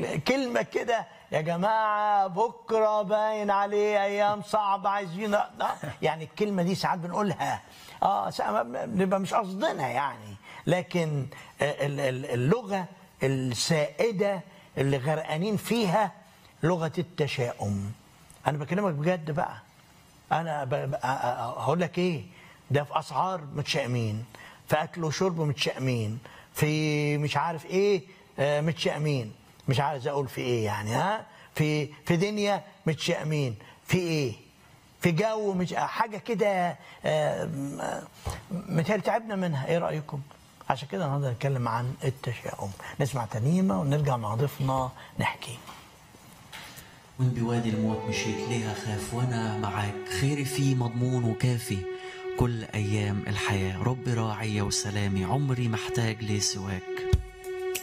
ال- كلمه كده يا جماعه بكره باين عليه ايام صعبه عايزين آه، يعني الكلمه دي ساعات بنقولها اه ساعات بنبقى مش قصدنا يعني لكن آه، ال- ال- اللغه السائده اللي غرقانين فيها لغه التشاؤم انا بكلمك بجد بقى انا ب... ب... أ- أ- هقول لك ايه ده في اسعار متشائمين في اكل وشرب متشائمين في مش عارف ايه آه، متشائمين مش عايز اقول في ايه يعني ها في في دنيا متشائمين في ايه في جو مش حاجه كده آه، م- آه، متهيألي تعبنا منها ايه رايكم عشان كده النهارده نتكلم عن التشاؤم نسمع ترنيمه ونرجع مع ضيفنا نحكي وين بوادي الموت مشيت ليه أخاف وأنا معاك خيري فيه مضمون وكافي كل أيام الحياة رب راعي وسلامي عمري محتاج ليه سواك